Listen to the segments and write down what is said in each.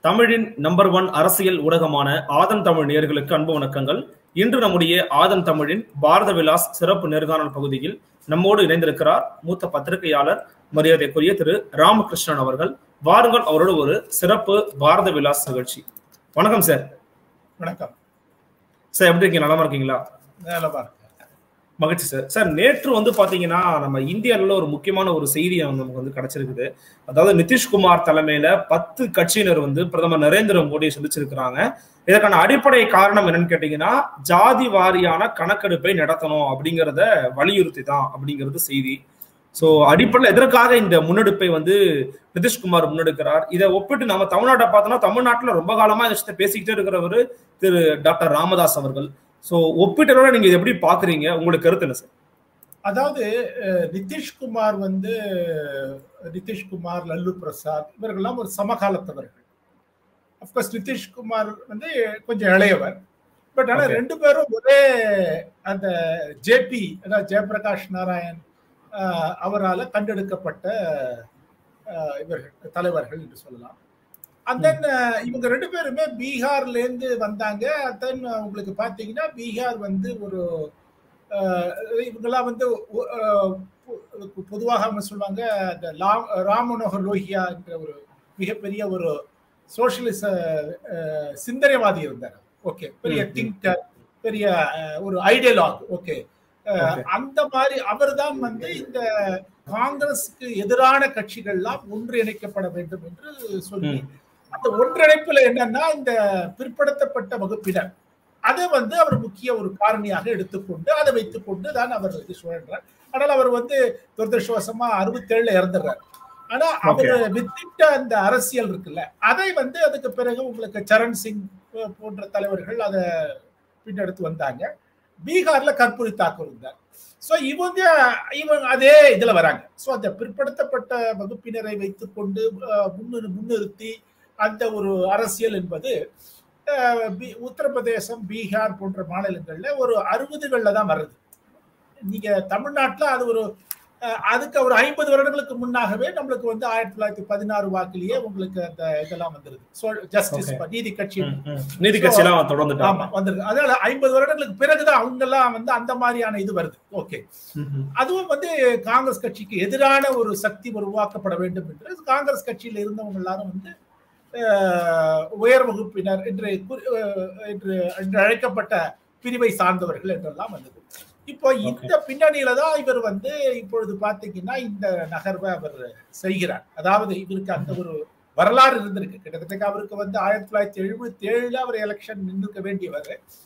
தமிழின் number one அரசியல் ஊடகமான ஆதன் தமிழ் நேயர்களுக்கு அன்பு வணக்கங்கள் இன்று நம்முடைய ஆதன் தமிழின் பாரத விலாஸ் சிறப்பு நேர்காணல் பகுதியில் நம்மோடு இணைந்திருக்கிறார் மூத்த பத்திரிகையாளர் மரியாதைக்குரிய திரு ராமகிருஷ்ணன் அவர்கள் வாருங்கள் அவரோட ஒரு சிறப்பு பாரத விலாஸ் நிகழ்ச்சி வணக்கம் சார் வணக்கம் சார் எப்படி இருக்கீங்க நலமா இருக்கீங்களா நலமா இருக்கு மகிழ்ச்சி சார் சார் நேற்று வந்து பாத்தீங்கன்னா நம்ம இந்தியாவில் ஒரு முக்கியமான ஒரு செய்தி நமக்கு வந்து கிடைச்சிருக்குது அதாவது நிதிஷ்குமார் தலைமையில பத்து கட்சியினர் வந்து பிரதமர் நரேந்திர மோடியை சந்திச்சிருக்கிறாங்க இதற்கான அடிப்படை காரணம் என்னன்னு கேட்டீங்கன்னா ஜாதி வாரியான கணக்கெடுப்பை நடத்தணும் அப்படிங்கிறத வலியுறுத்தி தான் அப்படிங்கிறது செய்தி சோ அடிப்படையில் எதற்காக இந்த முன்னெடுப்பை வந்து நிதிஷ்குமார் முன்னெடுக்கிறார் இதை ஒப்பிட்டு நம்ம தமிழ்நாட்டை பார்த்தோம்னா தமிழ்நாட்டுல ரொம்ப காலமா இந்த விஷயத்தை பேசிக்கிட்டே இருக்கிறவர் திரு டாக்டர் ராமதாஸ் அவர்கள் சோ ஒப்பீட்டோட நீங்க இதை எப்படி பாக்குறீங்க உங்களுக்கு கருத்து என்ன சார் அதாவது அஹ், நிதிஷ்குமார் வந்து நிதிஷ்குமார் லல்லு பிரசாத் இவர்கள்லாம் ஒரு சமகாலத்தவர்கள் அப்கோர்ஸ் நிதிஷ்குமார் வந்து கொஞ்சம் இளையவர் பட் ஆனா Okay. ரெண்டு பேரும் ஒரே அந்த ஜேபி அதாவது ஜெயபிரகாஷ் நாராயண் அஹ், அவரால கண்டெடுக்கப்பட்ட அஹ், இவர்கள் தலைவர்கள் என்று சொல்லலாம் அண்ட் தென் இவங்க ரெண்டு பேருமே பீகார்ல இருந்து வந்தாங்க தென் உங்களுக்கு பாத்தீங்கன்னா பீகார் வந்து ஒரு அஹ், இவங்கெல்லாம் வந்து ஒ- அஹ், பொ- பொதுவாக அவங்க சொல்லுவாங்க அந்த லா- ராம் மனோகர் லோஹியா என்ற ஒரு மிகப்பெரிய ஒரு சோசியலிச அஹ், சிந்தனைவாதி இருந்தார் ஓகே பெரிய ம், ம். திங்கர் பெரிய அஹ், ஒரு ஐடியலாக் ஓகே Okay. அந்த மாதிரி அவர்தான் வந்து இந்த காங்கிரஸுக்கு எதிரான கட்சிகள்லாம் ஒன்றிணைக்கப்பட வேண்டும் என்று சொல்லி ம். அந்த ஒன்றிணைப்புல என்னன்னா இந்த பிற்படுத்தப்பட்ட வகுப்பினர் அதை வந்து அவர் முக்கிய ஒரு காரணியாக எடுத்துக்கொண்டு அதை வைத்துக்கொண்டு தான் அவர் இது சுழன்றார் ஆனால் அவர் வந்து துரதிருஷ்டவசமா அறுபத்தேழுல இறந்துடுறார் ஆனா அவர் வித்திட்ட அந்த அரசியல் இருக்குல்ல அதை வந்து அதுக்கு பிறகு உங்களுக்கு சரண் சிங் போ- போன்ற தலைவர்கள் அதை பின்னெடுத்து வந்தாங்க பீகார்ல கற்பூரி தாக்கூர் இருந்தார் சோ இவங்க இவங்க அதே இதுல வராங்க சோ அந்த பிற்படுத்தப்பட்ட வகுப்பினரை வைத்துக்கொண்டு அஹ், முன்னு முன்னிறுத்தி அந்த ஒரு அரசியல் என்பது அஹ், பி- உத்தரப்பிரதேசம் பீகார் போன்ற மாநிலங்கள்ல ஒரு அறுபதுகள்ல தான் வருது நீங்க தமிழ்நாட்டுல அது ஒரு அஹ், அதுக்கு ஒரு ஐம்பது வருடங்களுக்கு முன்னாகவே நம்மளுக்கு வந்து ஆயிரத்தி தொள்ளாயிரத்தி பதினாறு வாக்கிலேயே உங்களுக்கு அந்த இதெல்லாம் வந்துருது சோ ஜஸ்டிஸ் Okay. நீதி கட்சி ம், ம். நீதி கட்சியெல்லாம் ஆமா தொடர்ந்துட்டாங்க வந்திருக்கு அதனால ஐம்பது வருடங்களுக்கு பிறகுதான் அவங்க எல்லாம் வந்து அந்த மாதிரியான இது வருது ஓகே ம், ம். அதுவும் வந்து காங்கிரஸ் கட்சிக்கு எதிரான ஒரு சக்தி உருவாக்கப்பட வேண்டும் என்று காங்கிரஸ் கட்சியில் இருந்தவங்க எல்லாரும் வந்து அஹ், உயர் வகுப்பினர் என்று குறி- அஹ், என்று என்று அழைக்கப்பட்ட பிரிவை சார்ந்தவர்கள் என்றெல்லாம் வந்தது இப்போ இந்த பின்னணியில தான் இவர் வந்து இப்பொழுது பாத்தீங்கன்னா இந்த நகர்வை அவர் செய்கிறார் அதாவது இவருக்கு அந்த ஒரு வரலாறு இருந்திருக்கு கிட்டத்தட்ட அவருக்கு வந்து ஆயிரத்தி தொள்ளாயிரத்தி எழுபத்தி ஏழுல அவர் எலெக்ஷன் நின்றுக்க வேண்டியவர்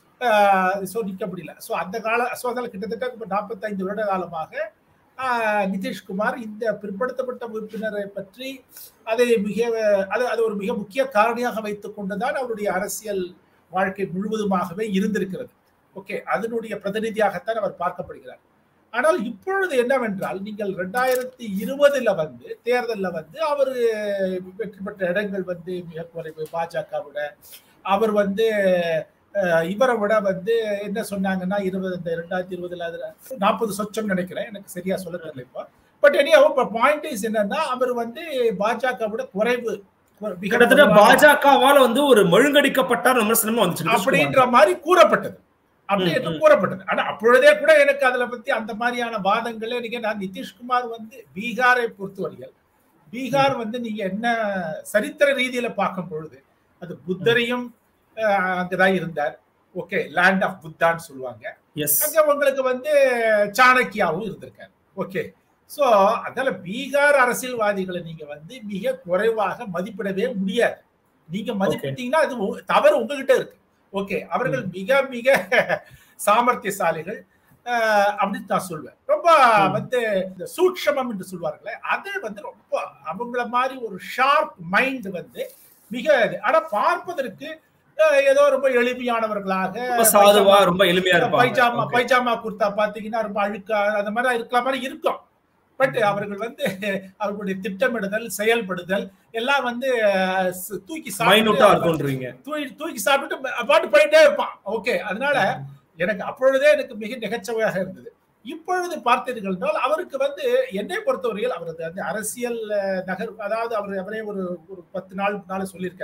ஸோ நிற்க முடியல ஸோ அந்த கால ஸோ அதனால கிட்டத்தட்ட இப்போ நாற்பத்தைந்து வருட காலமாக ஆஹ், நிதிஷ்குமார் இந்த பிற்படுத்தப்பட்ட உறுப்பினரை பற்றி அதை மிக அது அது ஒரு மிக முக்கிய காரணியாக வைத்துக் கொண்டுதான் அவருடைய அரசியல் வாழ்க்கை முழுவதுமாகவே இருந்திருக்கிறது ஓகே அதனுடைய பிரதிநிதியாகத்தான் அவர் பார்க்கப்படுகிறார் ஆனால் இப்பொழுது என்னவென்றால் நீங்கள் ரெண்டாயிரத்தி இருபதுல வந்து தேர்தல்ல வந்து அவர் வெற்றி பெற்ற இடங்கள் வந்து மிக குறைவு பாஜக விட அவர் வந்து அஹ், இவரை விட வந்து என்ன சொன்னாங்கன்னா இருபது இந்த ரெண்டாயிரத்தி இருபதுல அதுல நாற்பது சொச்சம் நினைக்கிறேன் எனக்கு சரியா சொல்ல தெரியல இப்போ பட் எனி பாயிண்ட் இஸ் என்னன்னா அவர் வந்து பாஜக விட குறைவு மிக கிட்டத்தட்ட குறைவான- பாஜகவால வந்து ஒரு மழுங்கடிக்கப்பட்டார் விமர்சனமும் வந்துச்சு அப்படின்ற மாதிரி கூறப்பட்டது அப்படி ம், என்று ம். கூறப்பட்டது ஆனா அப்பொழுதே கூட எனக்கு அதுல பத்தி அந்த மாதிரியான வாதங்களே நீங்க நான் நிதிஷ்குமார் வந்து பீகாரை பொறுத்தவரையில் பீகார் வந்து நீங்க என்ன சரித்திர ரீதியில பார்க்கும் பொழுது அது புத்தரையும் அஹ், அங்கதான் இருந்தார் ஓகே லேண்ட் ஆஃப் புத்தான்னு சொல்லுவாங்க எஸ் அங்க உங்களுக்கு வந்து சாணக்கியாவும் இருந்திருக்காரு ஓகே சோ அதனால பீகார் அரசியல்வாதிகளை நீங்க வந்து மிக குறைவாக மதிப்பிடவே முடியாது நீங்க மதிப்பிட்டீங்கன்னா அது உங்க- தவறு உங்ககிட்ட இருக்கு ஓகே அவர்கள் மிக மிக சாமர்த்தியசாலிகள் அஹ், அப்படின்னு நான் சொல்வேன் ரொம்ப ம். வந்து இந்த சூட்சமம் என்று சொல்வார்களே அது வந்து ரொம்ப அவங்கள மாதிரி ஒரு ஷார்ப் மைண்ட் வந்து மிக இது. ஆனா பார்ப்பதற்கு அஹ், ஏதோ ரொம்ப எளிமையானவர்களாக ரொம்ப சாதுவா ரொம்ப எளிமையா இருப்பாங்க பைஜாமா Okay. பைஜாமா குர்த்தா பாத்தீங்கன்னா ரொம்ப அழுக்கா அந்த மாதிரி இருக்கிற மாதிரி இருக்கும் பட் அவர்கள் வந்து அவர்களுடைய திட்டமிடுதல் செயல்படுதல் எல்லாம் வந்து அஹ், சு- தூக்கி மைனூட்டா சாப்பிட்டு இருக்கும்ன்றீங்க தூக்கி தூக்கி சாப்பிட்டு பாட்டு போயிட்டே இருப்பான் ஓகே அதனால எனக்கு அப்பொழுதே எனக்கு மிக நகைச்சுவையாக இருந்தது இப்பொழுது பார்த்தீர்கள் என்றால் அவருக்கு வந்து என்னை பொறுத்தவரையில் அவரது அந்த அரசியல் அஹ், நகர் அதாவது அவர் அவரே ஒரு ஒரு பத்து நாள் முன்னால சொல்லியிருக்கார்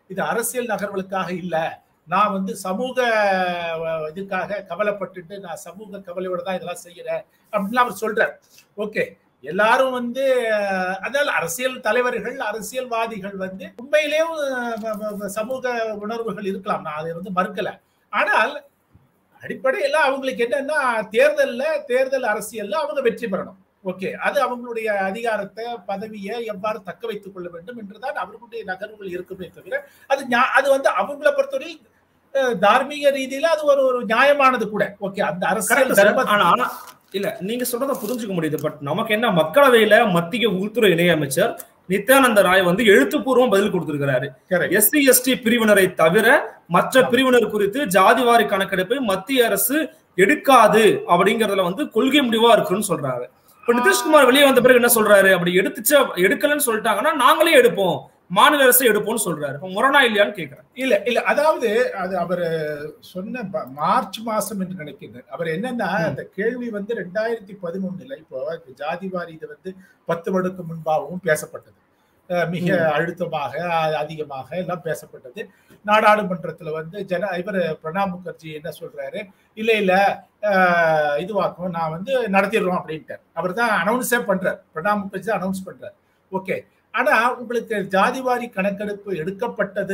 இது அரசியல் நகர்வுகளுக்காக இல்ல நான் வந்து சமூக அஹ், இதுக்காக கவலைப்பட்டுட்டு நான் சமூக கவலையோட தான் இதெல்லாம் செய்யறேன் அப்படின்னு அவர் சொல்றார் ஓகே எல்லாரும் வந்து அஹ், அதனால அரசியல் தலைவர்கள் அரசியல்வாதிகள் வந்து உண்மையிலேயும் அஹ், வ- வ- வ- சமூக உணர்வுகள் இருக்கலாம் நான் அதை வந்து மறுக்கல ஆனால் அடிப்படையில் அவங்களுக்கு என்னன்னா தேர்தல்ல தேர்தல் அரசியல்ல அவங்க வெற்றி பெறணும் ஓகே அது அவங்களுடைய அதிகாரத்தை பதவியை எவ்வாறு தக்க வைத்துக் கொள்ள வேண்டும் என்றுதான் அவர்களுடைய நகர்வுகள் இருக்குமே தவிர அது ஞா- அது வந்து அவங்கள பொறுத்தவரை அஹ், தார்மீக ரீதியில அது ஒரு ஒரு நியாயமானது கூட ஓகே அந்த அரசியல் Correct sir. தர்ம ஆனா ஆனா இல்ல நீங்க சொல்றத புரிஞ்சுக்க முடியுது பட் நமக்கு என்ன மக்களவையில மத்திய உள்துறை இணையமைச்சர் நித்யானந்த ராய் வந்து எழுத்துப்பூர்வம் பதில் கொடுத்திருக்கிறாரு Correct. எஸ்சி எஸ்டி பிரிவினரை தவிர மற்ற பிரிவினர் குறித்து ஜாதிவாரி கணக்கெடுப்பை மத்திய அரசு எடுக்காது அப்படிங்கறதுல வந்து கொள்கை முடிவா இருக்குன்னு சொல்றாரு இப்ப நிதிஷ்குமார் வெளியே வந்த பிறகு என்ன சொல்றாரு அப்படி எடுத்துச்சு எடுக்கலன்னு சொல்லிட்டாங்கன்னா நாங்களே எடுப்போம் மாநில அரசு எடுப்போம்னு சொல்றாரு இப்ப முரணா இல்லையான்னு கேக்குறேன் இல்ல இல்ல அதாவது அது அவர் சொன்ன ப- மார்ச் மாசம் என்று நினைக்கிறேன் அவர் என்னன்னா ம். அந்த கேள்வி வந்து ரெண்டாயிரத்தி பதினொன்னுல இப்போ இப்ப ஜாதிவாரி இது வந்து பத்து வருடத்துக்கு முன்பாகவும் பேசப்பட்டது அஹ் மிக ம். அழுத்தமாக அஹ் அதிகமாக எல்லாம் பேசப்பட்டது நாடாளுமன்றத்துல வந்து ஜன இவர் பிரணாப் முகர்ஜி என்ன சொல்றாரு இல்ல இல்ல அஹ் இதுவாக்கும் நான் வந்து நடத்திடுறோம் அப்படின்ட்டார் அவர் தான் அனௌன்ஸே பண்றார் பிரணாப் முகர்ஜி அனௌன்ஸ் பண்றார் ஓகே ஆனா உங்களுக்கு ஜாதிவாரி கணக்கெடுப்பு எடுக்கப்பட்டது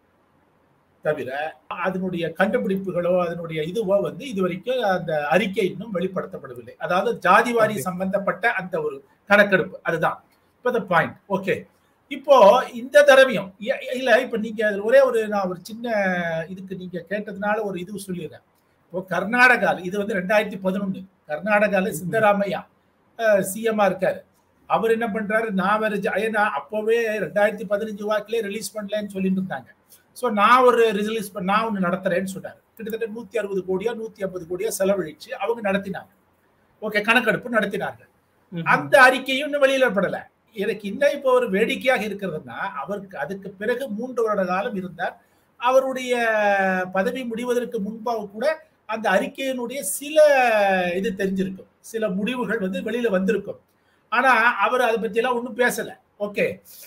தவிர அதனுடைய கண்டுபிடிப்புகளோ அதனுடைய இதுவோ வந்து இதுவரைக்கும் அந்த அறிக்கை இன்னும் வெளிப்படுத்தப்படவில்லை அதாவது ஜாதிவாரி Okay. சம்பந்தப்பட்ட அந்த ஒரு கணக்கெடுப்பு அதுதான் இப்போ த பாயிண்ட் ஓகே இப்போ இந்த தடவையும் இ- இல்ல இப்ப நீங்க அதுல ஒரே ஒரு நான் ஒரு சின்ன இதுக்கு நீங்க கேட்டதுனால ஒரு இது சொல்லிடுறேன் இப்போ கர்நாடகால இது வந்து ரெண்டாயிரத்தி பதினொன்னு கர்நாடகால சித்தராமையா சிஎம்ஆ இருக்காரு அவர் என்ன பண்றாரு நான் வேற ஜ- ஏன்னா அப்பவே ரெண்டாயிரத்தி பதினஞ்சு வாக்கிலே ரிலீஸ் பண்ணலன்னு சொல்லிட்டு இருந்தாங்க ஸோ நான் ஒரு ரிலீஸ் பண்ண நான் ஒன்று நடத்துறேன்னு சொன்னார் கிட்டத்தட்ட நூத்தி அறுபது கோடியா நூத்தி ஐம்பது கோடியா செலவழிச்சு அவங்க நடத்தினாங்க ஓகே கணக்கெடுப்பு நடத்தினார்கள் அந்த அறிக்கையும் இன்னும் வெளியிடப்படல எனக்கு இன்னும் இப்போ ஒரு வேடிக்கையாக இருக்கிறதுனா அவருக்கு அதுக்கு பிறகு மூன்று வருட காலம் இருந்தார் அவருடைய பதவி முடிவதற்கு முன்பாக கூட அந்த அறிக்கையினுடைய சில இது தெரிஞ்சிருக்கும் சில முடிவுகள் வந்து வெளியில வந்திருக்கும் ஆனா அவர் அதை பத்தி எல்லாம் ஒன்றும் பேசல ஓகே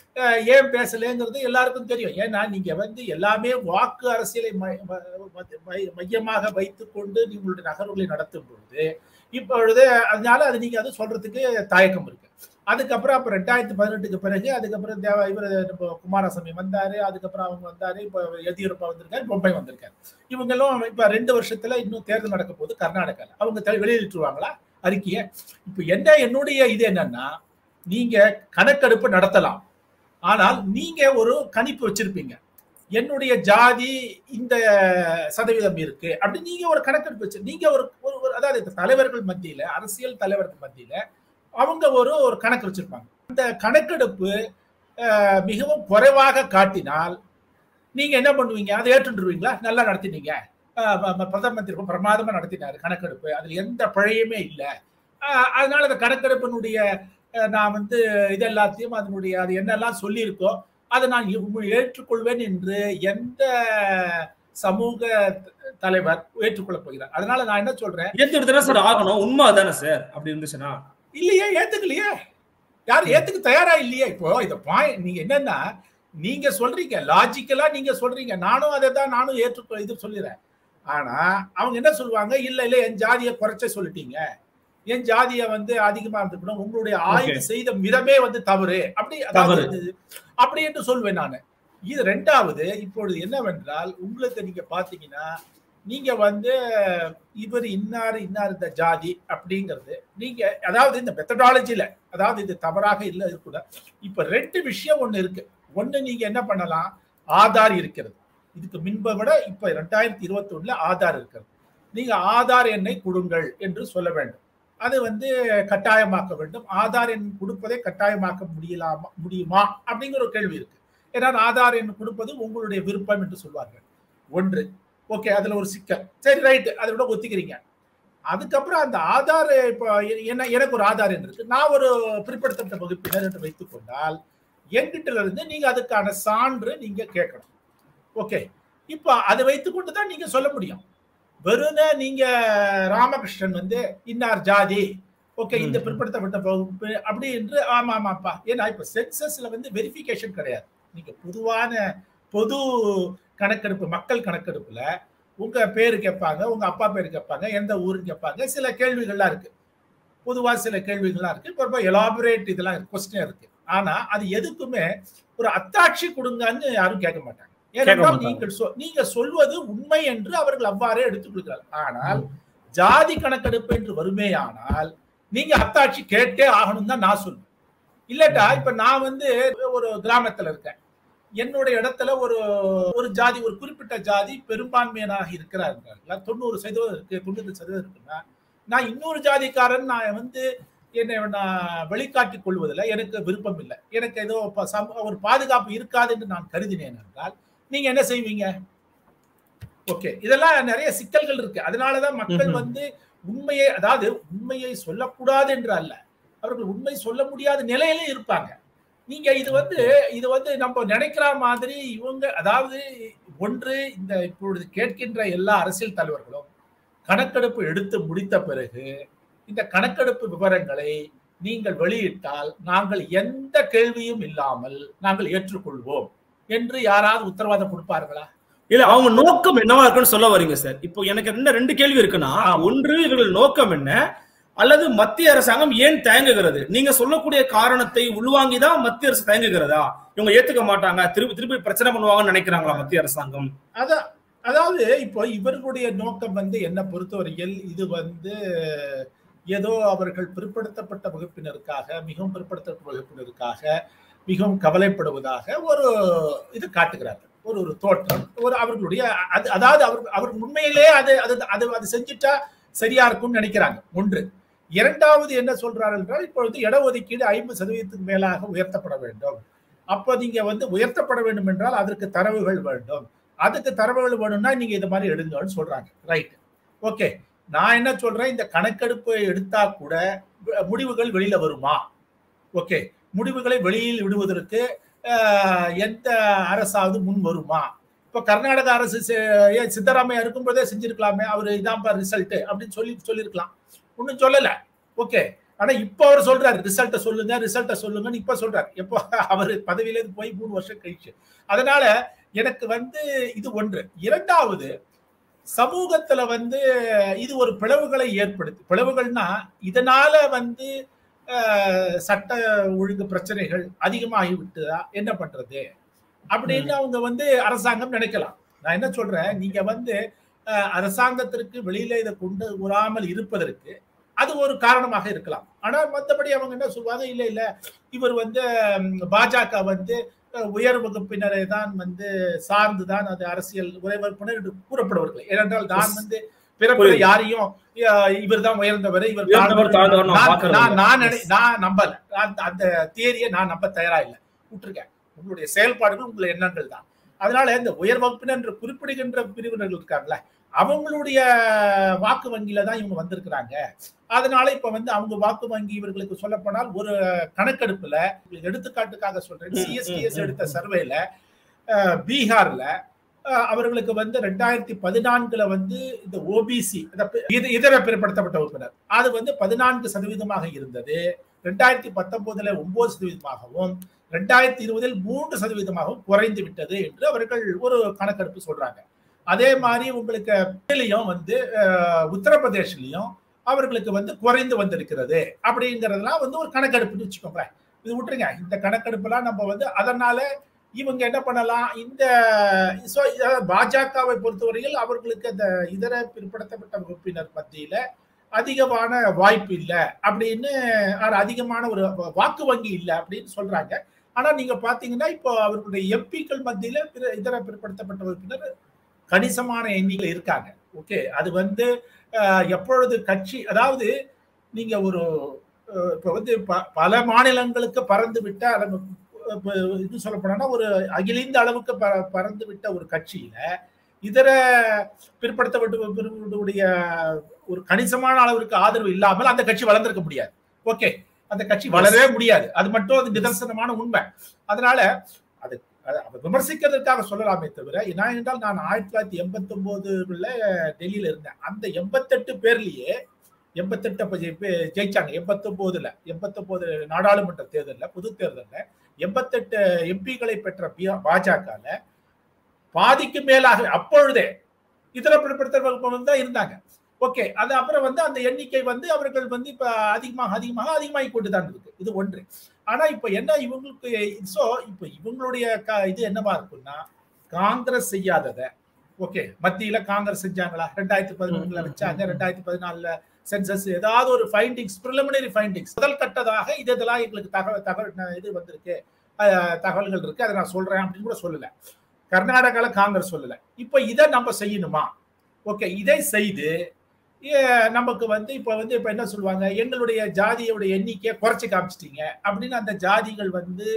ஏன் பேசலைங்கிறது எல்லாருக்கும் தெரியும் ஏன்னா நீங்க வந்து எல்லாமே வாக்கு அரசியலை மை- ம- மை- மையமாக வைத்துக்கொண்டு நீங்களுடைய நகர்வுகளை நடத்தும் பொழுது இப்பொழுது அதனால அது நீங்க அது சொல்றதுக்கு தயக்கம் இருக்கு அதுக்கப்புறம் அப்ப ரெண்டாயிரத்தி பதினெட்டுக்கு பிறகு அதுக்கப்புறம் தேவ இவர் நம்ம குமாரசாமி வந்தாரு அதுக்கப்புறம் அவங்க வந்தாரு இப்ப எதியூரப்பா வந்திருக்காரு பொம்பை வந்திருக்காரு இவங்களும் இப்ப ரெண்டு வருஷத்துல இன்னும் தேர்தல் நடக்க போகுது கர்நாடகால அவங்க தெ- வெளியிட்டுருவாங்களா அறிக்கையை இப்ப என்ன என்னுடைய இது என்னன்னா நீங்க கணக்கெடுப்பு நடத்தலாம் ஆனால் நீங்க ஒரு கணிப்பு வச்சிருப்பீங்க என்னுடைய ஜாதி இந்த சதவீதம் இருக்கு அப்படி நீங்க ஒரு கணக்கெடுப்பு வச்சு நீங்க ஒரு ஒரு- ஒரு அதாவது இந்த தலைவர்கள் மத்தியில அரசியல் தலைவர்கள் மத்தியில அவங்க ஒரு ஒரு கணக்கு வச்சிருப்பாங்க அந்த கணக்கெடுப்பு அஹ், மிகவும் குறைவாக காட்டினால் நீங்க என்ன பண்ணுவீங்க அதை ஏற்றுருவீங்களா நல்லா நடத்தினீங்க அஹ், ம- ம- பிரதம மந்திரி ரொம்ப பிரமாதமா நடத்தினாரு கணக்கெடுப்பு அதுல எந்த பிழையுமே இல்லை அதனால அந்த கணக்கெடுப்பினுடைய அஹ், நான் வந்து இது எல்லாத்தையும் அதனுடைய அது என்னெல்லாம் சொல்லியிருக்கோ அதை நான் ஏ- ஏற்றுக்கொள்வேன் என்று எந்த சமூக தலைவர் ஏற்றுக்கொள்ளப் போகிறார் அதனால நான் என்ன சொல்றேன் ஏத்துக்கிட்டு தானே சார் ஆகணும் உண்மை தானே சார் அப்படி இருந்துச்சுன்னா இல்லையே ஏத்துக்கலையே யாரும் ஏத்துக்க தயாரா இல்லையே இப்போ இந்த பாயிண்ட் நீங்க என்னன்னா நீங்க சொல்றீங்க லாஜிக்கலா நீங்க சொல்றீங்க நானும் அதை தான் நானும் ஏற்று இது சொல்லிடுறேன் ஆனா அவங்க என்ன சொல்லுவாங்க இல்ல இல்ல என் ஜாதியை குறைச்ச சொல்லிட்டீங்க என் ஜாதியை வந்து அதிகமா இருந்துக்கணும் உங்களுடைய ஆய்வு செய்த விதமே வந்து தவறு அப்படி அதாவது இது- அப்படி என்று சொல்வேன் நான் இது ரெண்டாவது இப்பொழுது என்னவென்றால் உங்களுக்கு நீங்க பாத்தீங்கன்னா நீங்க வந்து இவர் இன்னார் இன்னார் இந்த ஜாதி அப்படிங்கிறது நீங்க அதாவது இந்த மெத்தடாலஜில அதாவது இது தவறாக இல்லை கூட இப்ப ரெண்டு விஷயம் ஒண்ணு இருக்கு ஒண்ணு நீங்க என்ன பண்ணலாம் ஆதார் இருக்கிறது இதுக்கு முன்பை விட இப்ப ரெண்டாயிரத்தி இருபத்தி ஒண்ணுல ஆதார் இருக்கிறது நீங்க ஆதார் எண்ணை கொடுங்கள் என்று சொல்ல வேண்டும் அது வந்து கட்டாயமாக்க வேண்டும் ஆதார் எண் கொடுப்பதை கட்டாயமாக்க முடியலாமா முடியுமா அப்படிங்கிற ஒரு கேள்வி இருக்கு ஏன்னா ஆதார் எண் கொடுப்பது உங்களுடைய விருப்பம் என்று சொல்வார்கள் ஒன்று ஓகே அதுல ஒரு சிக்கல் சரி ரைட் அதை விட ஒத்திக்கிறீங்க அதுக்கப்புறம் அந்த ஆதார் இப்போ என்ன எனக்கு ஒரு ஆதார் எண் இருக்கு நான் ஒரு பிற்படுத்தப்பட்ட வகுப்பினர் என்று வைத்துக் கொண்டால் என்கிட்ட இருந்து நீங்க அதுக்கான சான்று நீங்க கேட்கணும் ஓகே இப்போ அதை வைத்துக்கொண்டு தான் நீங்க சொல்ல முடியும் வெறும் நீங்க ராமகிருஷ்ணன் வந்து இன்னார் ஜாதி ஓகே இந்த பிற்படுத்தப்பட்ட வகுப்பு அப்படி என்று ஆமா ஆமாப்பா ஏன்னா இப்ப சென்சஸ்ல வந்து வெரிஃபிகேஷன் கிடையாது நீங்க பொதுவான பொது கணக்கெடுப்பு மக்கள் கணக்கெடுப்புல உங்க பேரு கேட்பாங்க உங்க அப்பா பேரு கேட்பாங்க எந்த ஊருன்னு கேட்பாங்க சில கேள்விகள்லாம் இருக்கு பொதுவா சில கேள்விகள்லாம் இருக்கு இப்போ ரொம்ப எலாபரேட் இதெல்லாம் கொஸ்டின் இருக்கு ஆனா அது எதுக்குமே ஒரு அத்தாட்சி கொடுங்கன்னு யாரும் கேட்க மாட்டாங்க ஏனென்றால் நீங்கள் சொ- நீங்க சொல்வது உண்மை என்று அவர்கள் அவ்வாறே எடுத்துக் கொள்கிறார்கள் ஆனால் ஜாதி கணக்கெடுப்பு என்று வருமேயானால் நீங்க அத்தாட்சி கேட்டே ஆகணும் தான் நான் சொல்லுவேன் இல்லட்டா இப்ப நான் வந்து ஒரு கிராமத்துல இருக்கேன் என்னுடைய இடத்துல ஒரு ஒரு ஜாதி ஒரு குறிப்பிட்ட ஜாதி பெரும்பான்மையனாக இருக்கிறார்கள் தொண்ணூறு சதவீதம் இருக்கு தொண்ணூறு சதவீதம் இருக்குன்னா நான் இன்னொரு ஜாதிக்காரன் நான் வந்து என்னை நான் வெளிக்காட்டிக் கொள்வதில் எனக்கு விருப்பம் இல்லை எனக்கு ஏதோ ப- சம- ஒரு பாதுகாப்பு இருக்காது என்று நான் கருதினேன் என்றால் நீங்க என்ன செய்வீங்க ஓகே இதெல்லாம் நிறைய சிக்கல்கள் இருக்கு அதனாலதான் மக்கள் ம்ஹும். வந்து உண்மையை அதாவது உண்மையை சொல்லக்கூடாது என்று அல்ல அவர்கள் உண்மை சொல்ல முடியாத நிலையில இருப்பாங்க நீங்க இது வந்து இது வந்து நம்ம நினைக்கிற மாதிரி இவங்க அதாவது ஒன்று இந்த இப்பொழுது கேட்கின்ற எல்லா அரசியல் தலைவர்களும் கணக்கெடுப்பு எடுத்து முடித்த பிறகு இந்த கணக்கெடுப்பு விவரங்களை நீங்கள் வெளியிட்டால் நாங்கள் எந்த கேள்வியும் இல்லாமல் நாங்கள் ஏற்றுக்கொள்வோம் என்று யாராவது உத்தரவாதம் கொடுப்பார்களா இல்ல அவங்க நோக்கம் என்னவா இருக்குன்னு சொல்ல வரீங்க சார் இப்போ எனக்கு என்ன ரெண்டு கேள்வி இருக்குன்னா ஒன்று இவர்கள் நோக்கம் என்ன அல்லது மத்திய அரசாங்கம் ஏன் தயங்குகிறது நீங்க சொல்லக்கூடிய காரணத்தை உள்வாங்கிதான் மத்திய அரசு தயங்குகிறதா இவங்க ஏத்துக்க மாட்டாங்க திருப்பி திருப்பி பிரச்சனை பண்ணுவாங்கன்னு நினைக்கிறாங்களா மத்திய அரசாங்கம் அதான் அதாவது இப்போ இவர்களுடைய நோக்கம் வந்து என்ன பொறுத்தவரையில் இது வந்து ஏதோ அவர்கள் பிற்படுத்தப்பட்ட வகுப்பினருக்காக மிகவும் பிற்படுத்தப்பட்ட வகுப்பினருக்காக மிகவும் கவலைப்படுவதாக ஒரு இது காட்டுகிறார்கள் ஒரு ஒரு தோற்றம் ஒரு அவர்களுடைய அது அதாவது அவர் அவர் உண்மையிலே அது அது அது அது செஞ்சுட்டா சரியா இருக்கும்னு நினைக்கிறாங்க ஒன்று இரண்டாவது என்ன சொல்றார்கள் என்றால் இப்பொழுது இடஒதுக்கீடு ஐம்பது சதவீதத்துக்கு மேலாக உயர்த்தப்பட வேண்டும் அப்போ நீங்க வந்து உயர்த்தப்பட வேண்டும் என்றால் அதற்கு தரவுகள் வேண்டும் அதுக்கு தரவுகள் வேணும்னா நீங்க இந்த மாதிரி எடுங்கன்னு சொல்றாங்க ரைட் ஓகே நான் என்ன சொல்றேன் இந்த கணக்கெடுப்பு எடுத்தா கூட வ- முடிவுகள் வெளியில வருமா ஓகே முடிவுகளை வெளியில் விடுவதற்கு ஆஹ், எந்த அரசாவது முன் வருமா இப்போ கர்நாடக அரசு செ- ஏன் சித்தராமையா இருக்கும்போதே செஞ்சிருக்கலாமே அவர் இதான்ப்பா ரிசல்ட் அப்படின்னு சொல்லி சொல்லியிருக்கலாம் ஒன்றும் சொல்லல ஓகே ஆனா இப்போ அவர் சொல்றாரு ரிசல்ட்டை சொல்லுங்க ரிசல்ட்டை சொல்லுங்கன்னு இப்ப சொல்றாரு எப்போ அவர் பதவியில இருந்து போய் மூணு வருஷம் கழிச்சு அதனால எனக்கு வந்து இது ஒன்று இரண்டாவது சமூகத்துல வந்து இது ஒரு பிளவுகளை ஏற்படுத்தி பிளவுகள்னா இதனால வந்து அஹ், சட்ட ஒழுங்கு பிரச்சனைகள் அதிகமாகி விட்டுதா என்ன பண்றது அப்படின்னு அவங்க வந்து அரசாங்கம் நினைக்கலாம் நான் என்ன சொல்றேன் நீங்க வந்து அஹ், அரசாங்கத்திற்கு வெளியில இதை கொண்டு வராமல் இருப்பதற்கு அது ஒரு காரணமாக இருக்கலாம் ஆனா மற்றபடி அவங்க என்ன சொல்லுவாங்க இல்ல இல்ல இவர் வந்து ம், பாஜக வந்து அஹ், உயர் வகுப்பினரை தான் வந்து சார்ந்துதான் அது அரசியல் உயர் வகுப்பினர் என்று கூறப்படுவார்கள் ஏனென்றால் தான் வந்து பிறப்புல புரியுது. யாரையும் இவர் தான் உயர்ந்தவர் இவர் உயர்ந்தவர், தாழ்ந்தவர் நான் நான் பார்க்கறது நான் இல்ல. நான் நினை- நான் நம்பல அந்த அந்த தியரியை நான் நம்ப தயாரா இல்லை விட்டுருக்கேன் உங்களுடைய செயல்பாடுகள் உங்களுடைய எண்ணங்கள் தான் அதனால இந்த உயர் வகுப்பினர் என்று குறிப்பிடுகின்ற பிரிவினர்கள் இருக்காங்கல்ல அவங்களுடைய வாக்கு வங்கியில தான் இவங்க வந்திருக்கிறாங்க அதனால இப்ப வந்து அவங்க வாக்கு வங்கி இவர்களுக்கு சொல்லப்போனால் ஒரு கணக்கெடுப்புல எடுத்துக்காட்டுக்காக சொல்றேன் ம், ம், சிஎஸ்டிஎஸ் ம், எடுத்த ம். சர்வேல அஹ், பீகார்ல அஹ், அவர்களுக்கு வந்து ரெண்டாயிரத்தி பதினான்குல வந்து இந்த ஓபிசி இதர பிற்படுத்தப்பட்ட உறுப்பினர் அது வந்து பதினான்கு சதவீதமாக இருந்தது ரெண்டாயிரத்தி பத்தொன்பதுல ஒன்பது சதவீதமாகவும் ரெண்டாயிரத்தி இருபதில் மூன்று சதவீதமாகவும் குறைந்து விட்டது என்று அவர்கள் ஒரு கணக்கெடுப்பு சொல்றாங்க அதே மாதிரி உங்களுக்கு இதுலயும் வந்து அஹ், உத்தரப்பிரதேஷ்லயும் அவர்களுக்கு வந்து குறைந்து வந்திருக்கிறது அப்படிங்கறதெல்லாம் வந்து ஒரு கணக்கெடுப்புன்னு வச்சுக்கோங்களேன் இது விட்டுருங்க இந்த கணக்கெடுப்புலாம் நம்ம வந்து அதனால இவங்க என்ன பண்ணலாம் இந்த so, அஹ், பாஜகவை பொறுத்தவரையில் அவர்களுக்கு அந்த இதர பிற்படுத்தப்பட்ட வகுப்பினர் மத்தியில அதிகமான வாய்ப்பு இல்லை அப்படின்னு ஆர் அதிகமான ஒரு வாக்கு வங்கி இல்லை அப்படின்னு சொல்றாங்க ஆனா நீங்க பாத்தீங்கன்னா இப்போ அவர்களுடைய எம்பிக்கள் மத்தியில பிற இதர பிற்படுத்தப்பட்ட வகுப்பினர் கணிசமான எண்ணிக்கை இருக்காங்க ஓகே அது வந்து அஹ், எப்பொழுது கட்சி அதாவது நீங்க ஒரு அஹ், இப்ப வந்து ப- பல மாநிலங்களுக்கு பறந்து விட்ட அளவு இப்ப இது சொல்ல போனா ஒரு அகில இந்திய அளவுக்கு ப- பறந்து விட்ட ஒரு கட்சியில இதர பிற்படுத்தப்பட்டவர்களுடைய ஒரு கணிசமான அளவிற்கு ஆதரவு இல்லாமல் அந்த கட்சி வளர்ந்திருக்க முடியாது ஓகே அந்த கட்சி வளரவே முடியாது அது மட்டும் அது நிதர்சனமான உண்மை அதனால அது அது அதை விமர்சிக்கிறதுக்காக சொல்லலாமே தவிர நான் என்றால் நான் ஆயிரத்தி தொள்ளாயிரத்தி எண்பத்தி ஒன்பதுல டெல்லியில இருந்தேன் அந்த எண்பத்தெட்டு பேர்லயே எண்பத்தெட்டு அப்ப ஜெயி- பே- ஜெயிச்சாங்க எண்பத்தொன்பதுல எண்பத்தொன்பது நாடாளுமன்ற தேர்தல்ல பொது தேர்தல்ல எண்பத்தெட்டு எம்பிகளை பெற்ற பி- பாஜகல பாதிக்கு மேலாக அப்பொழுதே இதர பிற்படுத்தப்பட்டவர்கள் தான் இருந்தாங்க ஓகே அது அப்புறம் வந்து அந்த எண்ணிக்கை வந்து அவர்கள் வந்து இப்ப அதிகமாக அதிகமாக அதிகமாகி கொண்டு தான் இருக்கு இது ஒன்று ஆனா இப்ப என்ன இவங்களுக்கு சோ இப்ப இவங்களுடைய க- இது என்னவா இருக்கும்னா காங்கிரஸ் செய்யாததை ஓகே மத்தியில காங்கிரஸ் செஞ்சாங்களா ரெண்டாயிரத்தி பதினொன்னுல வச்சாங்க ரெண்டாயிரத்தி பதினாலுல சென்சஸ் ஏதாவது ஒரு ஃபைண்டிங்ஸ் ப்ரிலிமினரி ஃபைண்டிங்ஸ் முதல் கட்டதாக இது இதெல்லாம் எங்களுக்கு தகவல் தகவல் இது வந்திருக்கு அஹ், தகவல்கள் இருக்கு அதை நான் சொல்றேன் அப்படின்னு கூட சொல்லல கர்நாடகால காங்கிரஸ் சொல்லல இப்ப இதை நம்ம செய்யணுமா ஓகே இதை செய்து ஏ- நமக்கு வந்து இப்ப வந்து இப்ப என்ன சொல்லுவாங்க எங்களுடைய ஜாதியோட எண்ணிக்கையை குறைச்சு காமிச்சிட்டீங்க அப்படின்னு அந்த ஜாதிகள் வந்து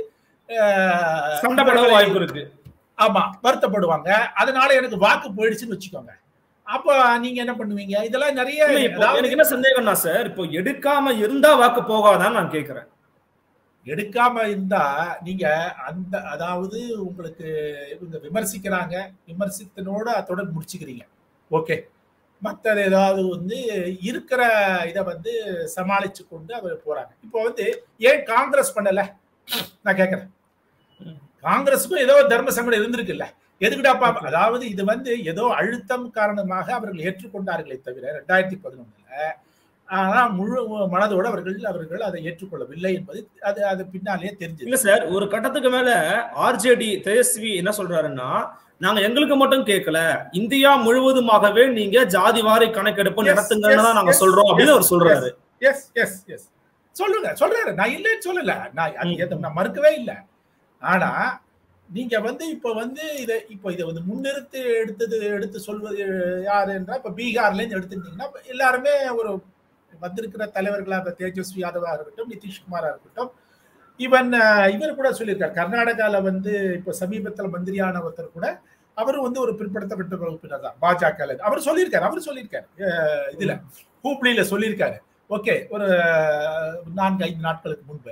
அஹ், சண்டைப்பட வாய்ப்பு இருக்கு ஆமா வருத்தப்படுவாங்க அதனால எனக்கு வாக்கு போயிடுச்சுன்னு வச்சுக்கோங்க அப்ப நீங்க என்ன பண்ணுவீங்க இதெல்லாம் நிறைய இல்ல, இப்போ அதாவது எனக்கு என்ன சந்தேகம்னா சார் இப்போ எடுக்காம இருந்தா வாக்கு போகாதான்னு நான் கேக்குறேன் எடுக்காம இருந்தா நீங்க அந்த அதாவது உங்களுக்கு இவங்க விமர்சிக்கிறாங்க விமர்சித்தனோட அத்தோட முடிச்சுக்கிறீங்க ஓகே மற்றது ஏதாவது வந்து இருக்கிற இதை வந்து சமாளிச்சு கொண்டு அவர் போறாங்க இப்போ வந்து ஏன் காங்கிரஸ் பண்ணல நான் கேட்கறேன் காங்கிரஸுக்கும் ஏதோ ஒரு தர்ம சங்கடம் இருந்திருக்குல்ல எதுக்குடாப்பா அதாவது இது வந்து ஏதோ அழுத்தம் காரணமாக அவர்கள் ஏற்றுக்கொண்டார்களே தவிர ரெண்டாயிரத்தி பதினொன்னுல ஆனா முழு மனதோடு அவர்கள் அவர்கள் அதை ஏற்றுக்கொள்ளவில்லை என்பது அது அது பின்னாலே தெரிஞ்சது இல்ல சார் ஒரு கட்டத்துக்கு மேல ஆர்ஜேடி தேஜஸ்வி என்ன சொல்றாருன்னா நாங்க எங்களுக்கு மட்டும் கேட்கல இந்தியா முழுவதுமாகவே நீங்க ஜாதி வாரி கணக்கெடுப்பு Yes, நடத்துங்கன்னு தான் yes, நாங்க yes, சொல்றோம் அப்படின்னு yes, அவர் சொல்றாரு எஸ் எஸ் எஸ் சொல்லுங்க சொல்றாரு நான் இல்லைன்னு சொல்லல நான் அது ம். எதை- நான் மறுக்கவே இல்லை ஆனா நீங்க வந்து இப்ப வந்து இதை இப்ப இதை வந்து முன்னிறுத்து எடுத்தது எடுத்து சொல்வது யாரு என்றா இப்ப பீகார்ல இருந்து எடுத்துட்டீங்கன்னா இப்ப எல்லாருமே ஒரு வந்திருக்கிற தலைவர்களாக தேஜஸ்வி யாதவா இருக்கட்டும் நிதிஷ்குமாரா இருக்கட்டும் ஈவன் இவர் கூட சொல்லியிருக்காரு கர்நாடகால வந்து இப்ப சமீபத்துல மந்திரியான ஒருத்தர் கூட அவரும் வந்து ஒரு பிற்படுத்தப்பட்ட வகுப்பினர் தான் பாஜக அவர் சொல்லியிருக்காரு அவர் சொல்லியிருக்காரு அஹ் இதுல ஹூப்ளியில சொல்லியிருக்காரு ஓகே ஒரு நான்கு ஐந்து நாட்களுக்கு முன்பு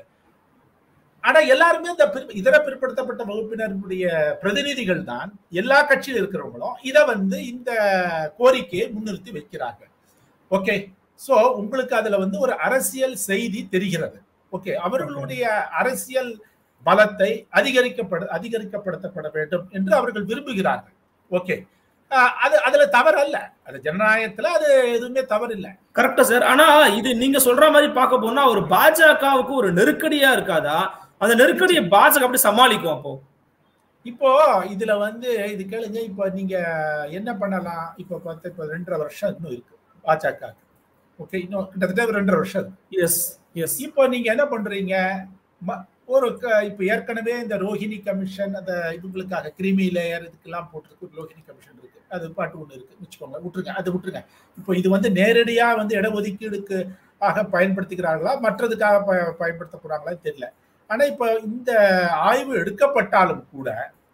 ஆனா எல்லாருமே இந்த பிற்ப- இதர பிற்படுத்தப்பட்ட வகுப்பினருடைய பிரதிநிதிகள் தான் எல்லா கட்சியில் இருக்கிறவங்களும் இதை வந்து இந்த கோரிக்கையை முன்னிறுத்தி வைக்கிறார்கள் ஓகே சோ உங்களுக்கு அதுல வந்து ஒரு அரசியல் செய்தி தெரிகிறது ஓகே அவர்களுடைய அரசியல் பலத்தை அதிகரிக்கப்பட அதிகரிக்கப்படுத்தப்பட வேண்டும் என்று அவர்கள் விரும்புகிறார்கள் ஓகே அது அதுல தவறு அல்ல அது ஜனநாயகத்துல அது எதுவுமே தவறு இல்லை கரெக்டா சார் ஆனா இது நீங்க சொல்ற மாதிரி பார்க்க போனா ஒரு பாஜகவுக்கு ஒரு நெருக்கடியா இருக்காதா அந்த நெருக்கடியை பாஜக அப்படி சமாளிக்கும் அப்போ இப்போ இதுல வந்து இது கேளுங்க இப்போ நீங்க என்ன பண்ணலாம் இப்போ பார்த்து இப்போ ரெண்டரை வருஷம் இன்னும் இருக்கு பாஜக ஓகே இன்னும் கிட்டத்தட்ட ஒரு ரெண்டரை வருஷம் இருக்கு எஸ் எஸ் இப்போ நீங்க என்ன பண்றீங்க ம- ஒரு க- இப்போ ஏற்கனவே இந்த ரோஹிணி கமிஷன் அந்த இவங்களுக்காக கிரிமி லேயர் இதுக்கெல்லாம் போட்டிருக்கு ரோஹிணி கமிஷன் இருக்கு அது பாட்டு ஒன்று இருக்கு வச்சுக்கோங்க விட்டுருங்க அது விட்டுருங்க இப்போ இது வந்து நேரடியா வந்து இடஒதுக்கீடுக்கு ஆக பயன்படுத்திக்கிறார்களா மற்றதுக்காக ப- பயன்படுத்த போறாங்களா தெரியல ஆனா இப்போ இந்த ஆய்வு எடுக்கப்பட்டாலும் கூட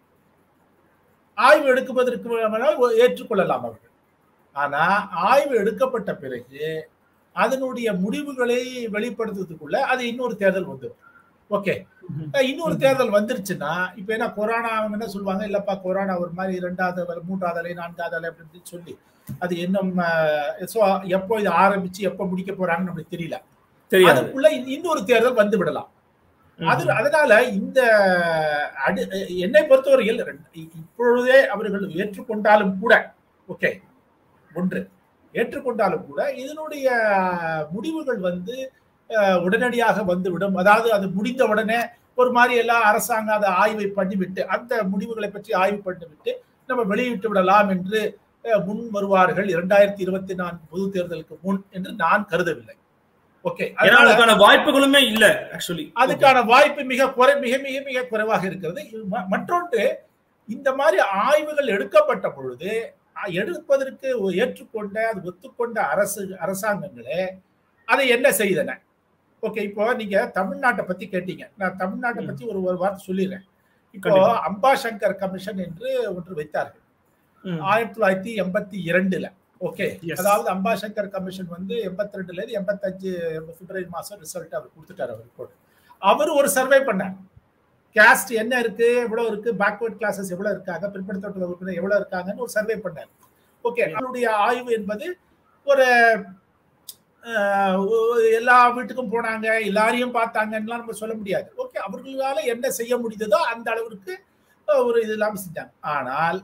ஆய்வு எடுக்குவதற்கு வேணால் ஏற்றுக்கொள்ளலாம் அவர்கள் ஆனா ஆய்வு எடுக்கப்பட்ட பிறகு அதனுடைய முடிவுகளை வெளிப்படுத்துறதுக்குள்ள அது இன்னொரு தேர்தல் வந்துடும் ஓகே இன்னொரு தேர்தல் வந்துருச்சுன்னா இப்ப என்ன கொரோனா அவங்க என்ன சொல்லுவாங்க இல்லப்பா கொரோனா ஒரு மாதிரி இரண்டாவது அலை, மூன்றாவது அலை நான்காவது அலை அப்படின்னு சொல்லி அது இன்னும் ஸோ எப்போ இது ஆரம்பிச்சு எப்போ முடிக்க போறாங்கன்னு நம்மளுக்கு தெரியல தெரியாது அதுக்குள்ள இன்- இன்னொரு தேர்தல் வந்து விடலாம் அது அதனால இந்த அடு என்னை பொறுத்தவரையில் ரெண்டு- இப்பொழுதே அவர்கள் ஏற்றுக்கொண்டாலும் கூட ஓகே ஒன்று ஏற்றுக்கொண்டாலும் கூட இதனுடைய முடிவுகள் வந்து அஹ், உடனடியாக வந்துவிடும் அதாவது அது முடிந்த உடனே ஒரு மாதிரி எல்லாம் அரசாங்கம் அதை ஆய்வை பண்ணிவிட்டு அந்த முடிவுகளை பற்றி ஆய்வு பண்ணிவிட்டு நம்ம வெளியிட்டு விடலாம் என்று அஹ், முன் வருவார்கள் இரண்டாயிரத்தி இருபத்தி நான்கு பொது தேர்தலுக்கு முன் என்று நான் கருதவில்லை ஓகே ஏன்னா அதனால அதுக்கான வாய்ப்புகளுமே இல்ல ஆக்சுவலி அதுக்கான வாய்ப்பு மிக குறை மிக மிக மிக குறைவாக இருக்கிறது இது ம- மற்றொன்று இந்த மாதிரி ஆய்வுகள் எடுக்கப்பட்ட பொழுது அ- எடுப்பதற்கு ஒ- ஏற்றுக்கொண்ட அது ஒத்துக்கொண்ட அரசு அரசாங்கங்களே அதை என்ன செய்தன ஓகே இப்போ நீங்க தமிழ்நாட்டை பத்தி கேட்டீங்க நான் தமிழ்நாட்டை ம். பத்தி ஒரு ஒரு வார்த்தை சொல்லிடுறேன் இப்போ கண்டிப்பா. அம்பாசங்கர் கமிஷன் என்று ஒன்று வைத்தார்கள் ஆயிரத்தி தொள்ளாயிரத்தி எண்பத்தி இரண்டுல ஓகே Yes. அதாவது அம்பாசங்கர் கமிஷன் வந்து எண்பத்தி ரெண்டுல இருந்து எண்பத்தஞ்சு பிப்ரவரி மாசம் ரிசல்ட் அவர் கொடுத்துட்டாரு அவர் ரிப்போர்ட் அவர் ஒரு சர்வே பண்ணார் கேஸ்ட் என்ன இருக்கு எவ்வளவு இருக்கு பேக்வர்ட் கிளாஸஸ் எவ்வளவு இருக்காங்க பிற்படுத்தப்பட்ட வகுப்பினர் எவ்வளவு இருக்காங்கன்னு ஒரு சர்வே பண்ணார் ஓகே அவருடைய ஆய்வு என்பது ஒரு அஹ், ஒ- எல்லா வீட்டுக்கும் போனாங்க எல்லாரையும் பார்த்தாங்கன்னுலாம் நம்ம சொல்ல முடியாது ஓகே அவர்களால என்ன செய்ய முடிந்ததோ அந்த அளவிற்கு அஹ், ஒரு இது இல்லாம செஞ்சாங்க ஆனால்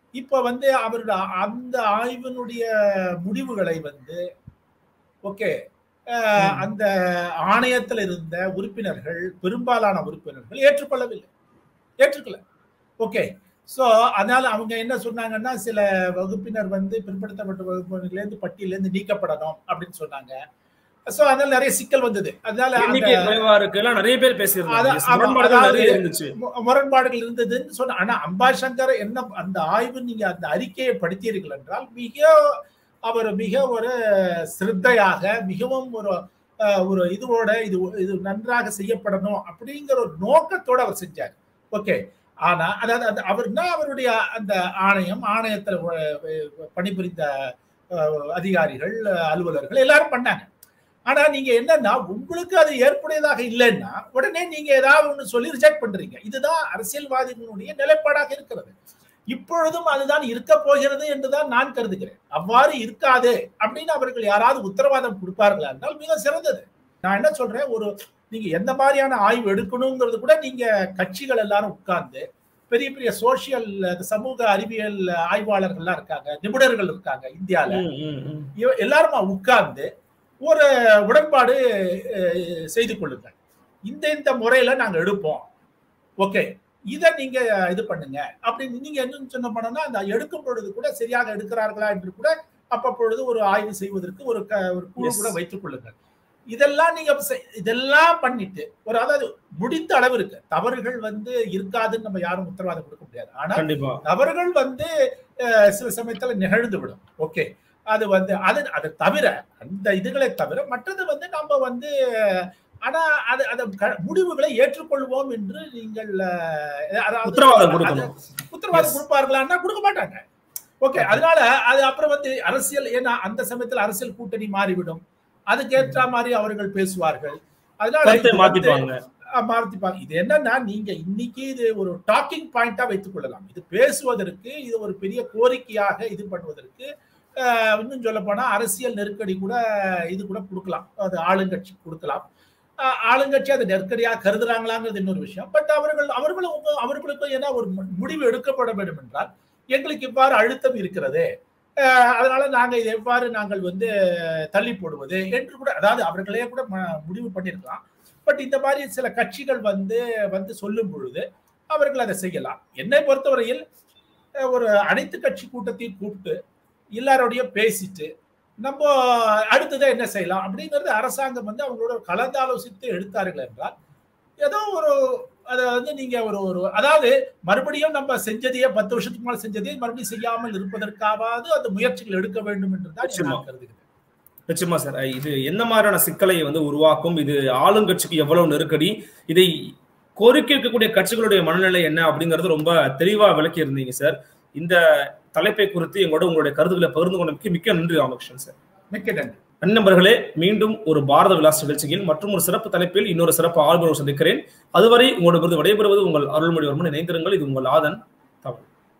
இப்ப வந்து அவருடைய அந்த ஆய்வினுடைய முடிவுகளை வந்து ஓகே அந்த ஆணையத்தில் இருந்த உறுப்பினர்கள் பெரும்பாலான உறுப்பினர்கள் ஏற்றுக்கொள்ளவில்லை ஏற்றுக்கல ஓகே ஸோ அதனால அவங்க என்ன சொன்னாங்கன்னா சில வகுப்பினர் வந்து பிற்படுத்தப்பட்ட வகுப்பினர்லேருந்து பட்டியலேருந்து நீக்கப்படணும் அப்படின்னு சொன்னாங்க ஸோ அதனால நிறைய சிக்கல் வந்தது அதனால குறைவா இருக்குல்ல நிறைய பேர் பேசியிருந்தாங்க முரண்பாடுகள் இருந்ததுன்னு சொன்ன ஆனா அம்பாசங்கர் என்ன அந்த ஆய்வு நீங்க அந்த அறிக்கையை படித்தீர்கள் என்றால் மிக அவர் மிக ஒரு சிரத்தையாக மிகவும் ஒரு ஒரு இதுவோட இது இது நன்றாக செய்யப்படணும் அப்படிங்கிற ஒரு நோக்கத்தோட அவர் செஞ்சார் ஓகே ஆனா அதாவது அவர்னா அவருடைய அந்த ஆணையம் ஆணையத்தில் பணிபுரிந்த அதிகாரிகள் அலுவலர்கள் எல்லாரும் பண்ணாங்க ஆனா நீங்க என்னன்னா உங்களுக்கு அது ஏற்புடையதாக இல்லைன்னா உடனே நீங்க ஏதாவது ஒண்ணு சொல்லி ரிஜெக்ட் பண்றீங்க இதுதான் அரசியல்வாதிகளுடைய நிலைப்பாடாக இருக்கிறது இப்பொழுதும் அதுதான் இருக்க போகிறது என்றுதான் நான் கருதுகிறேன் அவ்வாறு இருக்காது அப்படின்னு அவர்கள் யாராவது உத்தரவாதம் கொடுப்பார்களா என்றால் மிக சிறந்தது நான் என்ன சொல்றேன் ஒரு நீங்க எந்த மாதிரியான ஆய்வு எடுக்கணுங்கிறது கூட நீங்க கட்சிகள் எல்லாரும் உட்கார்ந்து பெரிய பெரிய சோசியல் சமூக அறிவியல் ஆய்வாளர்கள்லாம் இருக்காங்க நிபுணர்கள் இருக்காங்க இந்தியால எல்லாருமா உட்கார்ந்து ஒரு உடன்பாடு செய்து கொள்ளுங்கள் இந்த இந்த முறையில நாங்க எடுப்போம் ஓகே இதை நீங்க இது பண்ணுங்க அப்படின்னு நீங்க என்ன சொன்ன பண்ணோம்னா அந்த எடுக்கும் பொழுது கூட சரியாக எடுக்கிறார்களா என்று கூட அப்பப்பொழுது ஒரு ஆய்வு செய்வதற்கு ஒரு ஒரு குழு கூட வைத்துக் கொள்ளுங்கள் இதெல்லாம் நீங்க இதெல்லாம் பண்ணிட்டு ஒரு அதாவது முடிந்த அளவு இருக்கு தவறுகள் வந்து இருக்காதுன்னு நம்ம யாரும் உத்தரவாதம் கொடுக்க முடியாது ஆனா தவறுகள் வந்து சில சமயத்துல நிகழ்ந்து விடும் ஓகே அது வந்து அது அதை தவிர அந்த இதுகளை தவிர மற்றது வந்து நம்ம வந்து ஆனா அது அந்த முடிவுகளை ஏற்றுக்கொள்வோம் என்று நீங்கள் உத்தரவாதம் கொடுப்பார்களா கொடுக்க மாட்டாங்க ஓகே அதனால அது அப்புறம் வந்து அரசியல் ஏன்னா அந்த சமயத்துல அரசியல் கூட்டணி மாறிவிடும் அதுக்கேற்ற மாதிரி அவர்கள் பேசுவார்கள் அதனால மாத்திப்பாங்க இது என்னன்னா நீங்க இன்னைக்கு இது ஒரு டாக்கிங் பாயிண்டா வைத்துக் கொள்ளலாம் இது பேசுவதற்கு இது ஒரு பெரிய கோரிக்கையாக இது பண்ணுவதற்கு இன்னும் சொல்ல போனா அரசியல் நெருக்கடி கூட இது கூட கொடுக்கலாம் அது ஆளுங்கட்சி கொடுக்கலாம் ஆளுங்கட்சி அதை நெருக்கடியாக கருதுறாங்களாங்கிறது இன்னொரு விஷயம் பட் அவர்கள் அவர்களும் அவர்களுக்கும் ஏன்னா ஒரு முடிவு எடுக்கப்பட வேண்டும் என்றால் எங்களுக்கு இவ்வாறு அழுத்தம் இருக்கிறது அதனால நாங்க இதை எவ்வாறு நாங்கள் வந்து தள்ளி போடுவது என்று கூட அதாவது அவர்களே கூட முடிவு பண்ணியிருக்கலாம் பட் இந்த மாதிரி சில கட்சிகள் வந்து வந்து சொல்லும் பொழுது அவர்கள் அதை செய்யலாம் என்னை பொறுத்தவரையில் ஒரு அனைத்து கட்சி கூட்டத்தையும் கூப்பிட்டு எல்லாரோடைய பேசிட்டு நம்ம அடுத்ததான் என்ன செய்யலாம் அப்படிங்கிறது அரசாங்கம் வந்து அவங்களோட கலந்தாலோசித்து எடுத்தார்கள் என்றால் ஏதோ ஒரு அதை வந்து நீங்க ஒரு ஒரு அதாவது மறுபடியும் நம்ம செஞ்சதையே பத்து வருஷத்துக்கு மேல செஞ்சதையே மறுபடியும் செய்யாமல் இருப்பதற்காவது அந்த முயற்சிகள் எடுக்க வேண்டும் என்று தான் நான் கருதுகிறேன் நிச்சயமா சார் இது என்ன மாதிரியான சிக்கலை வந்து உருவாக்கும் இது ஆளுங்கட்சிக்கு எவ்வளவு நெருக்கடி இதை கோரிக்கை இருக்கக்கூடிய கட்சிகளுடைய மனநிலை என்ன அப்படிங்கறது ரொம்ப தெளிவா விளக்கி இருந்தீங்க சார் இந்த தலைப்பை குறித்து எங்களோட உங்களுடைய கருத்துக்களை பகிர்ந்து கொண்டமைக்கு மிக்க நன்றி ராமகிருஷ்ணன் சார் மிக்க நன்றி நண்பர்களே மீண்டும் ஒரு பாரத விலாஸ் நிகழ்ச்சியில் மற்றும் ஒரு சிறப்பு தலைப்பில் இன்னொரு சிறப்பு ஆல்பம் சந்திக்கிறேன் அதுவரை உங்களோட விடைபெறுவது உங்கள் அருள்மொழிவர்மன் இணைந்திருங்கள் இது உங்கள் ஆதன் தமிழ்